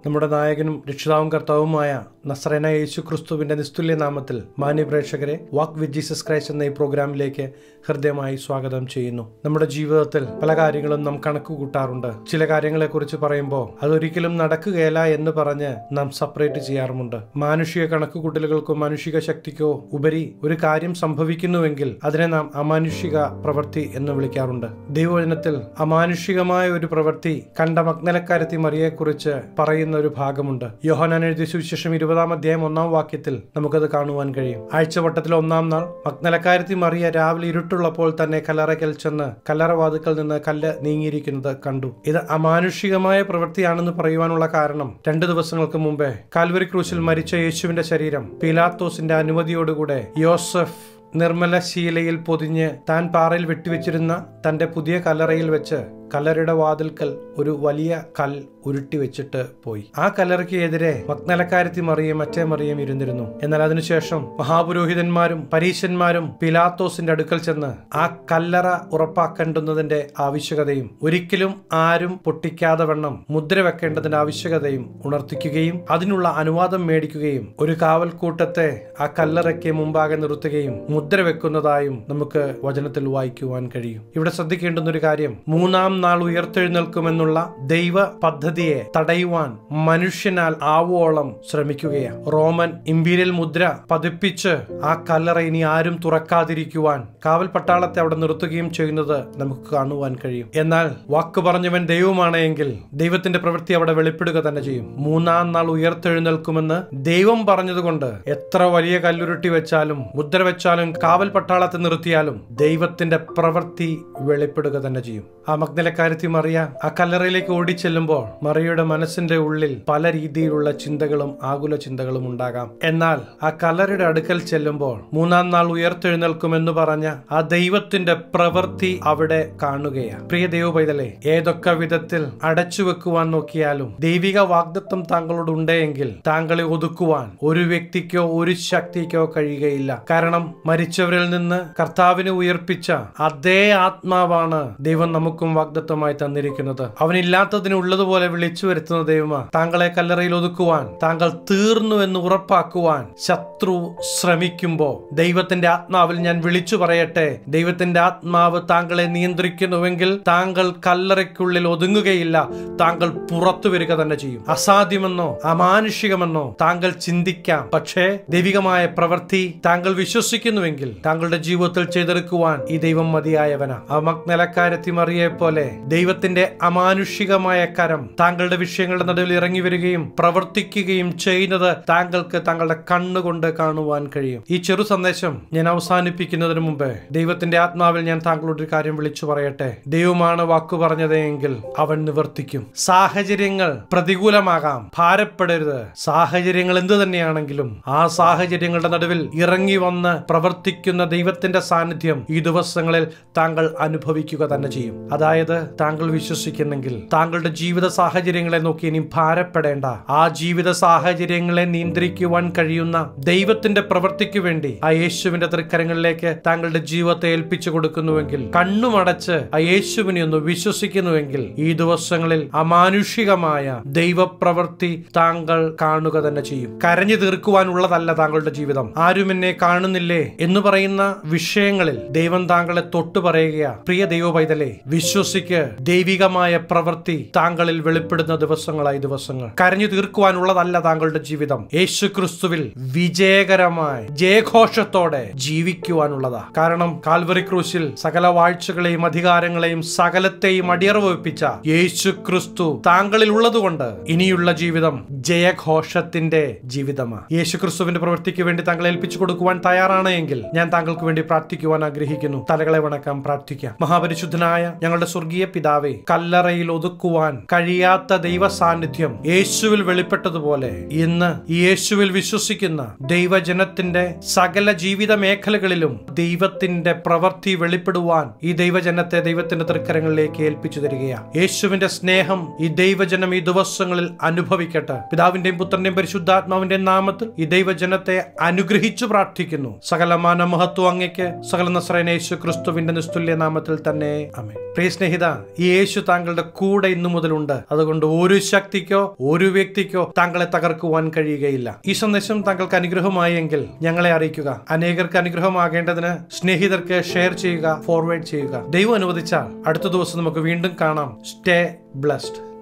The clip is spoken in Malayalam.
നമ്മുടെ നായകനും രക്ഷിതാവും കർത്താവുമായ നസ്രന യേശു ക്രിസ്തുവിന്റെ നിസ്തുല്യ നാമത്തിൽ മാന്യ പ്രേക്ഷകരെ വാക്ക് വിത്ത് ജീസസ് ക്രൈസ്റ്റ് എന്ന ഈ പ്രോഗ്രാമിലേക്ക് ഹൃദയമായി സ്വാഗതം ചെയ്യുന്നു നമ്മുടെ ജീവിതത്തിൽ പല കാര്യങ്ങളും നാം കണക്ക് കൂട്ടാറുണ്ട് ചില കാര്യങ്ങളെക്കുറിച്ച് പറയുമ്പോൾ അതൊരിക്കലും നടക്കുകയില്ല എന്ന് പറഞ്ഞ് നാം സെപ്പറേറ്റ് ചെയ്യാറുമുണ്ട് മാനുഷിക കണക്കുകൂട്ടലുകൾക്കോ മാനുഷിക ശക്തിക്കോ ഉപരി ഒരു കാര്യം സംഭവിക്കുന്നുവെങ്കിൽ അതിനെ നാം അമാനുഷിക പ്രവൃത്തി എന്ന് വിളിക്കാറുണ്ട് ദൈവവചനത്തിൽ അമാനുഷികമായ ഒരു പ്രവൃത്തി കണ്ട മഗ്നലക്കാരത്തി മറിയെക്കുറിച്ച് പറയുന്ന ഒരു ഭാഗമുണ്ട് യോഹനാൻ എഴുതിയ സുവിശേഷം ഇരുപതാം അധ്യായം ഒന്നാം വാക്യത്തിൽ നമുക്കത് കാണുവാൻ കഴിയും ആഴ്ചവട്ടത്തിൽ ഒന്നാം നാൾ മഗ്നലക്കാരത്തി മറിയ രാവിലെ ഇരുട്ടുള്ളപ്പോൾ തന്നെ കല്ലറയ്ക്കൽ ചെന്ന് കല്ലറവാതുക്കൾ നിന്ന് കല്ല് നീങ്ങിയിരിക്കുന്നത് കണ്ടു ഇത് അമാനുഷികമായ പ്രവൃത്തിയാണെന്ന് പറയുവാനുള്ള കാരണം രണ്ടു ദിവസങ്ങൾക്ക് മുമ്പേ കാൽവരി ക്രൂശിൽ മരിച്ച യേശുവിന്റെ ശരീരം പീലാത്തോസിന്റെ അനുമതിയോടുകൂടെ യോസഫ് നിർമ്മല ശീലയിൽ പൊതിഞ്ഞ് താൻ പാറയിൽ വെട്ടിവെച്ചിരുന്ന തന്റെ പുതിയ കല്ലറയിൽ വെച്ച് കല്ലറയുടെ വാതിൽക്കൽ ഒരു വലിയ കൽ ഉരുട്ടി വെച്ചിട്ട് പോയി ആ കല്ലറയ്ക്ക് എതിരെ മഗ്നലക്കാരത്തി മറിയും മറ്റേ മറിയും ഇരുന്നിരുന്നു എന്നാൽ അതിനുശേഷം മഹാപുരോഹിതന്മാരും പരീശന്മാരും പിലാത്തോസിന്റെ അടുക്കൽ ചെന്ന് ആ കല്ലറ ഉറപ്പാക്കേണ്ടുന്നതിന്റെ ആവശ്യകതയും ഒരിക്കലും ആരും പൊട്ടിക്കാതെ വണ്ണം മുദ്ര വെക്കേണ്ടതിന്റെ ആവശ്യകതയും ഉണർത്തിക്കുകയും അതിനുള്ള അനുവാദം മേടിക്കുകയും ഒരു കാവൽക്കൂട്ടത്തെ ആ കല്ലറയ്ക്ക് മുമ്പാകെ നിർത്തുകയും മുദ്ര വെക്കുന്നതായും നമുക്ക് വചനത്തിൽ വായിക്കുവാൻ കഴിയും ഇവിടെ ശ്രദ്ധിക്കേണ്ടുന്ന ഒരു കാര്യം മൂന്നാം നാൾ ഉയർത്തെഴുന്നേൽക്കുമെന്നുള്ള ദൈവ പദ്ധതിയെ തടയുവാൻ മനുഷ്യനാൽ ആവോളം ശ്രമിക്കുകയാണ് റോമൻ ഇമ്പീരിയൽ മുദ്ര പതിപ്പിച്ച് ആ കല്ലറ ഇനി ആരും തുറക്കാതിരിക്കുവാൻ കാവൽ പട്ടാളത്തെ അവിടെ നിർത്തുകയും ചെയ്യുന്നത് നമുക്ക് കാണുവാൻ കഴിയും എന്നാൽ വാക്ക് പറഞ്ഞവൻ ദൈവമാണ് എങ്കിൽ ദൈവത്തിന്റെ പ്രവൃത്തി അവിടെ വെളിപ്പെടുക തന്നെ ചെയ്യും മൂന്നാം നാൾ ഉയർത്തെഴുന്നേൽക്കുമെന്ന് ദൈവം പറഞ്ഞതുകൊണ്ട് എത്ര വലിയ കല്ലുരുട്ടി വെച്ചാലും മുദ്ര വെച്ചാലും കാവൽ പട്ടാളത്തെ നിർത്തിയാലും ദൈവത്തിന്റെ പ്രവൃത്തി വെളിപ്പെടുക തന്നെ ചെയ്യും ആ മഗ്നലക്കാരത്തി മറിയ ആ കല്ലറയിലേക്ക് ഓടിച്ചെല്ലുമ്പോൾ മറിയയുടെ മനസ്സിന്റെ ഉള്ളിൽ പല രീതിയിലുള്ള ചിന്തകളും ആകുല ചിന്തകളും ഉണ്ടാകാം എന്നാൽ ആ കല്ലറയുടെ അടുക്കൽ ചെല്ലുമ്പോൾ മൂന്നാം നാൾ ഉയർത്തെഴുന്നേൽക്കുമെന്ന് പറഞ്ഞ ആ ദൈവത്തിന്റെ പ്രവൃത്തി അവിടെ കാണുകയാണ് പ്രിയ ദൈവ പൈതലെ ഏതൊക്കെ വിധത്തിൽ അടച്ചു വെക്കുവാൻ നോക്കിയാലും ദൈവിക വാഗ്ദത്വം താങ്കളോട് ഉണ്ടെങ്കിൽ താങ്കളെ ഒതുക്കുവാൻ ഒരു വ്യക്തിക്കോ ഒരു ശക്തിക്കോ കഴിയുകയില്ല കാരണം മരിച്ചവരിൽ നിന്ന് കർത്താവിനെ ഉയർപ്പിച്ച അതേ ആത്മാവാണ് ദൈവം നമുക്കും വാഗ്ദത്വമായി തന്നിരിക്കുന്നത് അവനില്ലാത്തതിന് ഉള്ളതുപോലെ വിളിച്ചു വരുത്തുന്ന ദൈവമാ താങ്കളെ കല്ലറയിൽ ഒതുക്കുവാൻ താങ്കൾ തീർന്നു എന്ന് ഉറപ്പാക്കുവാൻ ശത്രു ശ്രമിക്കുമ്പോ ദൈവത്തിന്റെ ആത്മാവിൽ ഞാൻ വിളിച്ചു പറയട്ടെ ദൈവത്തിന്റെ ആത്മാവ് താങ്കളെ നിയന്ത്രിക്കുന്നുവെങ്കിൽ താങ്കൾ കല്ലറയ്ക്കുള്ളിൽ ഒതുങ്ങുകയില്ല താങ്കൾ പുറത്തു വരിക തന്നെ ചെയ്യും അസാധ്യമെന്നോ അമാനുഷികമെന്നോ താങ്കൾ ചിന്തിക്കാം പക്ഷേ ദൈവികമായ പ്രവൃത്തി താങ്കൾ വിശ്വസിക്കുന്നുവെങ്കിൽ താങ്കളുടെ ജീവിതത്തിൽ ചെയ്തെടുക്കുവാൻ ഈ ദൈവം മതിയായവനാ ആ മക്നിലക്കാരെത്തി മറിയെ പോലെ ദൈവത്തിന്റെ അമാനുഷികമായ കരം താങ്കളുടെ വിഷയങ്ങളുടെ നടുവിൽ ഇറങ്ങി വരികയും പ്രവർത്തിക്കുകയും ചെയ്യുന്നത് താങ്കൾക്ക് താങ്കളുടെ കണ്ണുകൊണ്ട് കാണുവാൻ കഴിയും ഈ ചെറു സന്ദേശം ഞാൻ അവസാനിപ്പിക്കുന്നതിന് മുമ്പ് ദൈവത്തിന്റെ ആത്മാവിൽ ഞാൻ താങ്കളോട് ഒരു കാര്യം വിളിച്ചു പറയട്ടെ ദൈവമാണ് വാക്കു പറഞ്ഞതെങ്കിൽ അവൻ നിവർത്തിക്കും സാഹചര്യങ്ങൾ പ്രതികൂലമാകാം ഭാരപ്പെടരുത് സാഹചര്യങ്ങൾ എന്തു തന്നെയാണെങ്കിലും ആ സാഹചര്യങ്ങളുടെ നടുവിൽ ഇറങ്ങി വന്ന് പ്രവർത്തിക്കുന്ന ദൈവത്തിന്റെ സാന്നിധ്യം ഈ ദിവസങ്ങളിൽ താങ്കൾ അനുഭവിക്കുക തന്നെ ചെയ്യും അതായത് താങ്കൾ വിശ്വസിക്കുന്നെങ്കിൽ താങ്കളുടെ ജീവിത സാഹചര്യങ്ങളെ നോക്കി ഇനി ഭാരപ്പെടേണ്ട ആ ജീവിത സാഹചര്യങ്ങളെ നിയന്ത്രിക്കുവാൻ കഴിയുന്ന ദൈവത്തിന്റെ പ്രവൃത്തിക്ക് വേണ്ടി ആ യേശുവിന്റെ തൃക്കരങ്ങളിലേക്ക് താങ്കളുടെ ജീവിതത്തെ ഏൽപ്പിച്ചു കൊടുക്കുന്നുവെങ്കിൽ കണ്ണുമടച്ച് ആ യേശുവിനെ ഒന്ന് വിശ്വസിക്കുന്നുവെങ്കിൽ ഈ ദിവസങ്ങളിൽ അമാനുഷികമായ ദൈവപ്രവൃത്തി താങ്കൾ കാണുക തന്നെ ചെയ്യും കരഞ്ഞു തീർക്കുവാനുള്ളതല്ല താങ്കളുടെ ജീവിതം ആരും എന്നെ കാണുന്നില്ലേ എന്ന് പറയുന്ന വിഷയങ്ങളിൽ ദൈവം താങ്കളെ തൊട്ടു പറയുക പ്രിയ ദൈവ പൈതലെ വിശ്വസിക്ക് ദൈവികമായ പ്രവൃത്തി താങ്കളിൽ വെളിപ്പെടുന്ന ദിവസങ്ങളായി ദിവസങ്ങൾ കരഞ്ഞു തീർക്കുവാനുള്ളതല്ല താങ്കളുടെ ജീവിതം യേശു ക്രിസ്തുവിൽ വിജയകരമായി ജയഘോഷത്തോടെ ജീവിക്കുവാനുള്ളതാ കാരണം കാൽവറി ക്രൂശിൽ സകല വാഴ്ചകളെയും അധികാരങ്ങളെയും സകലത്തെയും അടിയറവ് വെപ്പിച്ച യേശു ക്രിസ്തു താങ്കളിൽ ഉള്ളതുകൊണ്ട് ഇനിയുള്ള ജീവിതം ജയഘോഷത്തിന്റെ ജീവിതമാണ് യേശു ക്രിസ്തുവിന്റെ പ്രവൃത്തിക്ക് വേണ്ടി താങ്കളെ ഏൽപ്പിച്ചു കൊടുക്കുവാൻ തയ്യാറാണ് എങ്കിൽ ഞാൻ താങ്കൾക്ക് വേണ്ടി പ്രാർത്ഥിക്കുവാൻ ആഗ്രഹിക്കുന്നു തലകളെ വണക്കാം പ്രാർത്ഥിക്കാം മഹാപരിശുദ്ധനായ ഞങ്ങളുടെ സ്വർഗീയ പിതാവേ കല്ലറയിൽ ഒതുക്കുവാൻ കഴിയാത്ത ദൈവ സാന്നിധ്യം യേശുവിൽ വെളിപ്പെട്ടതുപോലെ ഇന്ന് ഈ യേശുവിൽ വിശ്വസിക്കുന്ന ദൈവജനത്തിന്റെ സകല ജീവിത മേഖലകളിലും ദൈവത്തിന്റെ പ്രവൃത്തി വെളിപ്പെടുവാൻ ഈ ദൈവജനത്തെ ദൈവത്തിന്റെ തൃക്കരങ്ങളിലേക്ക് ഏൽപ്പിച്ചു തരികയാണ് യേശുവിന്റെ സ്നേഹം ഈ ദൈവജനം ഈ ദിവസങ്ങളിൽ അനുഭവിക്കട്ടെ പിതാവിന്റെയും പുത്രന്റെയും പരിശുദ്ധാത്മാവിന്റെയും നാമത്തിൽ ഈ ദൈവജനത്തെ അനുഗ്രഹിച്ചു പ്രാർത്ഥിക്കുന്നു സകലമാന മഹത്വം അങ്ങയ്ക്ക് സകല നസ്രേന യേശു ക്രിസ്തുവിന്റെ നിസ്തുല്യ നാമത്തിൽ തന്നെ അമേ പ്രിയ സ്നേഹിത ഇതാ ഈ യേശു താങ്കളുടെ കൂടെ ഇന്നു മുതലുണ്ട് അതുകൊണ്ട് ഒരു ശക്തിക്കോ ഒരു വ്യക്തിക്കോ താങ്കളെ തകർക്കുവാൻ കഴിയുകയില്ല ഈ സന്ദേശം താങ്കൾക്ക് അനുഗ്രഹമായെങ്കിൽ ഞങ്ങളെ അറിയിക്കുക അനേകർക്ക് അനുഗ്രഹമാകേണ്ടതിന് സ്നേഹിതർക്ക് ഷെയർ ചെയ്യുക ഫോർവേഡ് ചെയ്യുക ദൈവം അനുവദിച്ചാൽ അടുത്ത ദിവസം നമുക്ക് വീണ്ടും കാണാം സ്റ്റേ ബ്ലസ്ഡ്